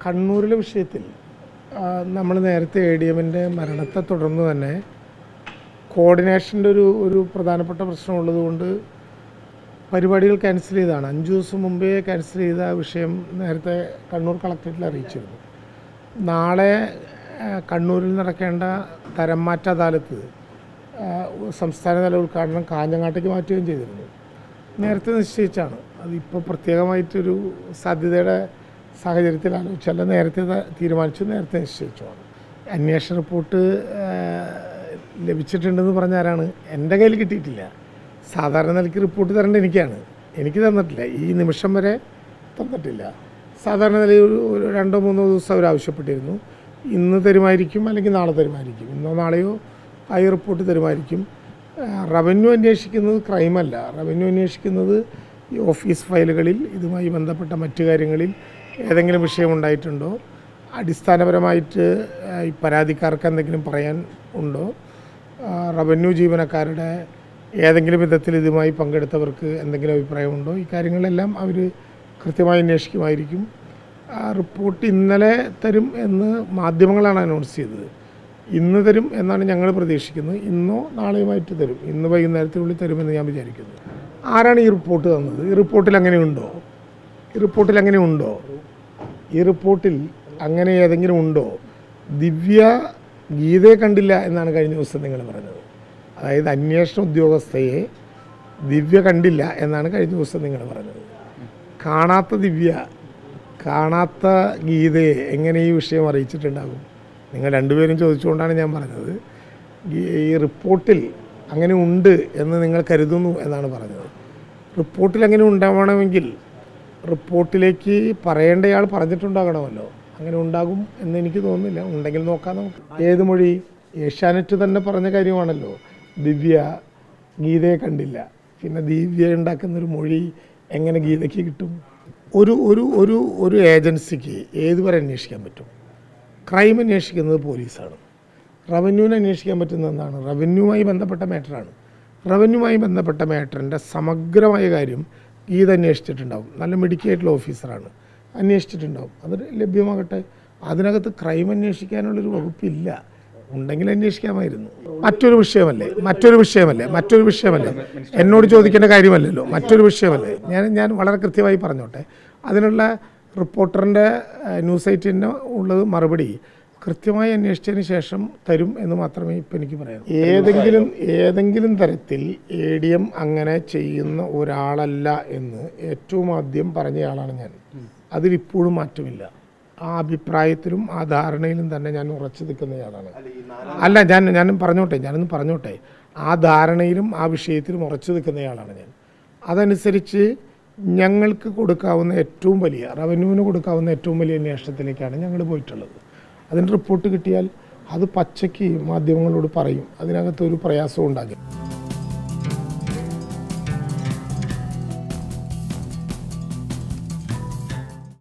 കണ്ണൂരിലെ വിഷയത്തിൽ നമ്മൾ നേരത്തെ എ ഡി എമ്മിൻ്റെ മരണത്തെ തുടർന്ന് തന്നെ കോർഡിനേഷൻ്റെ ഒരു ഒരു പ്രധാനപ്പെട്ട പ്രശ്നമുള്ളതുകൊണ്ട് പരിപാടികൾ ക്യാൻസൽ ചെയ്തതാണ് അഞ്ച് ദിവസം മുമ്പേ ക്യാൻസൽ ചെയ്ത വിഷയം നേരത്തെ കണ്ണൂർ കളക്ടറേറ്റിൽ അറിയിച്ചിരുന്നു നാളെ ആ, കണ്ണൂരിൽ നടക്കേണ്ട തരം മാറ്റ അദാലത്ത് ആ, സംസ്ഥാനതല ഉദ്ഘാടനം കാഞ്ഞങ്ങാട്ടേക്ക് മാറ്റുകയും ചെയ്തിരുന്നു നേരത്തെ നിശ്ചയിച്ചാണ് അതിപ്പോൾ പ്രത്യേകമായിട്ടൊരു സാധ്യതയുടെ സാഹചര്യത്തിൽ ആലോചിച്ചല്ല നേരത്തെ ത- തീരുമാനിച്ചു നേരത്തെ നിശ്ചയിച്ചുമാണ് അന്വേഷണ റിപ്പോർട്ട് ആ, ലഭിച്ചിട്ടുണ്ടെന്ന് പറഞ്ഞ ആരാണ് എൻ്റെ കയ്യിൽ കിട്ടിയിട്ടില്ല സാധാരണ നിലയ്ക്ക് റിപ്പോർട്ട് തരേണ്ട എനിക്കാണ് എനിക്ക് തന്നിട്ടില്ല ഈ നിമിഷം വരെ തന്നിട്ടില്ല സാധാരണ നിലയിൽ ഒരു ഒരു രണ്ടോ മൂന്നോ ദിവസം അവർ ആവശ്യപ്പെട്ടിരുന്നു ഇന്ന് തരുമായിരിക്കും അല്ലെങ്കിൽ നാളെ തരുമായിരിക്കും ഇന്നോ നാളെയോ ആ ഈ റിപ്പോർട്ട് തരുമായിരിക്കും റവന്യൂ അന്വേഷിക്കുന്നത് ക്രൈമല്ല റവന്യൂ അന്വേഷിക്കുന്നത് ഈ ഓഫീസ് ഫയലുകളിൽ ഇതുമായി ബന്ധപ്പെട്ട മറ്റു കാര്യങ്ങളിൽ ഏതെങ്കിലും വിഷയമുണ്ടായിട്ടുണ്ടോ അടിസ്ഥാനപരമായിട്ട് ആ, ഈ പരാതിക്കാർക്ക് എന്തെങ്കിലും പറയാൻ ഉണ്ടോ ആ, റവന്യൂ ജീവനക്കാരുടെ ഏതെങ്കിലും വിധത്തിൽ ഇതുമായി പങ്കെടുത്തവർക്ക് എന്തെങ്കിലും അഭിപ്രായമുണ്ടോ ഈ കാര്യങ്ങളെല്ലാം അവർ കൃത്യമായി അന്വേഷിക്കുമായിരിക്കും ആ റിപ്പോർട്ട് ഇന്നലെ തരും എന്ന് മാധ്യമങ്ങളാണ് അനൗൺസ് ചെയ്തത് ഇന്ന് തരും എന്നാണ് ഞങ്ങൾ പ്രതീക്ഷിക്കുന്നത് ഇന്നോ നാളെയുമായിട്ട് തരും ഇന്ന് വൈകുന്നേരത്തിനുള്ളിൽ തരുമെന്ന് ഞാൻ വിചാരിക്കുന്നു ആരാണ് ഈ റിപ്പോർട്ട് തന്നത് ഈ റിപ്പോർട്ടിൽ അങ്ങനെ ഉണ്ടോ ഈ റിപ്പോർട്ടിൽ അങ്ങനെ ഉണ്ടോ ഈ റിപ്പോർട്ടിൽ അങ്ങനെ ഏതെങ്കിലും ഉണ്ടോ ദിവ്യ ഗീതയെ കണ്ടില്ല എന്നാണ് കഴിഞ്ഞ ദിവസം നിങ്ങൾ പറഞ്ഞത് അതായത് അന്വേഷണ ഉദ്യോഗസ്ഥയെ ദിവ്യ കണ്ടില്ല എന്നാണ് കഴിഞ്ഞ ദിവസം നിങ്ങൾ പറഞ്ഞത് കാണാത്ത ദിവ്യ കാണാത്ത ഗീതയെ എങ്ങനെ ഈ വിഷയം അറിയിച്ചിട്ടുണ്ടാകും നിങ്ങൾ രണ്ടുപേരും ചോദിച്ചുകൊണ്ടാണ് ഞാൻ പറഞ്ഞത് ഈ- ഈ റിപ്പോർട്ടിൽ അങ്ങനെ ഉണ്ട് എന്ന് നിങ്ങൾ കരുതുന്നു എന്നാണ് പറഞ്ഞത് റിപ്പോർട്ടിൽ അങ്ങനെ ഉണ്ടാവണമെങ്കിൽ റിപ്പോർട്ടിലേക്ക് പറയേണ്ടയാൾ പറഞ്ഞിട്ടുണ്ടാകണമല്ലോ അങ്ങനെ ഉണ്ടാകും എന്ന് എനിക്ക് തോന്നുന്നില്ല ഉണ്ടെങ്കിൽ നോക്കാം നമുക്ക് ഏത് മൊഴി ഏഷ്യാനെറ്റ് തന്നെ പറഞ്ഞ കാര്യമാണല്ലോ ദിവ്യ ഗീതയെ കണ്ടില്ല പിന്നെ ദിവ്യ ഉണ്ടാക്കുന്നൊരു മൊഴി എങ്ങനെ ഗീതയ്ക്ക് കിട്ടും ഒരു ഒരു ഒരു ഒരു ഏജൻസിക്ക് ഏതുവരെ അന്വേഷിക്കാൻ പറ്റും ക്രൈം അന്വേഷിക്കുന്നത് പോലീസാണ് റവന്യൂവിന് അന്വേഷിക്കാൻ പറ്റുന്നത് എന്താണ് റവന്യൂവുമായി ബന്ധപ്പെട്ട മാറ്ററാണ് റവന്യൂവുമായി ബന്ധപ്പെട്ട മാറ്ററിൻ്റെ സമഗ്രമായ കാര്യം ഗീത അന്വേഷിച്ചിട്ടുണ്ടാവും നല്ല മിടുക്കിയായിട്ടുള്ള ഓഫീസറാണ് അന്വേഷിച്ചിട്ടുണ്ടാവും അത് ലഭ്യമാകട്ടെ അതിനകത്ത് ക്രൈം അന്വേഷിക്കാനുള്ളൊരു വകുപ്പില്ല ഉണ്ടെങ്കിൽ അന്വേഷിക്കാമായിരുന്നു മറ്റൊരു വിഷയമല്ലേ മറ്റൊരു വിഷയമല്ലേ മറ്റൊരു വിഷയമല്ലേ എന്നോട് ചോദിക്കേണ്ട കാര്യമല്ലല്ലോ മറ്റൊരു വിഷയമല്ലേ ഞാൻ ഞാൻ വളരെ കൃത്യമായി പറഞ്ഞോട്ടെ അതിനുള്ള റിപ്പോർട്ടറിൻ്റെ ന്യൂസ് സൈറ്റിന് ഉള്ളത് മറുപടി കൃത്യമായി അന്വേഷിച്ചതിന് ശേഷം തരും എന്ന് മാത്രമേ ഇപ്പം എനിക്ക് പറയാം ഏതെങ്കിലും ഏതെങ്കിലും തരത്തിൽ എ ഡി എം അങ്ങനെ ചെയ്യുന്ന ഒരാളല്ല എന്ന് ഏറ്റവും ആദ്യം പറഞ്ഞയാളാണ് ഞാൻ അതിലിപ്പോഴും മാറ്റമില്ല ആ അഭിപ്രായത്തിലും ആ ധാരണയിലും തന്നെ ഞാൻ ഉറച്ചു നിൽക്കുന്നയാളാണ് അല്ല ഞാൻ ഞാൻ പറഞ്ഞോട്ടെ ഞാനൊന്ന് പറഞ്ഞോട്ടെ ആ ധാരണയിലും ആ വിഷയത്തിലും ഉറച്ചു നിൽക്കുന്നയാളാണ് ഞാൻ അതനുസരിച്ച് ഞങ്ങൾക്ക് കൊടുക്കാവുന്ന ഏറ്റവും വലിയ റവന്യൂവിന് കൊടുക്കാവുന്ന ഏറ്റവും വലിയ അന്വേഷണത്തിലേക്കാണ് ഞങ്ങൾ പോയിട്ടുള്ളത് അതിൻ്റെ റിപ്പോർട്ട് കിട്ടിയാൽ അത് പച്ചയ്ക്ക് മാധ്യമങ്ങളോട് പറയും അതിനകത്ത് ഒരു പ്രയാസവും ഉണ്ടാകില്ല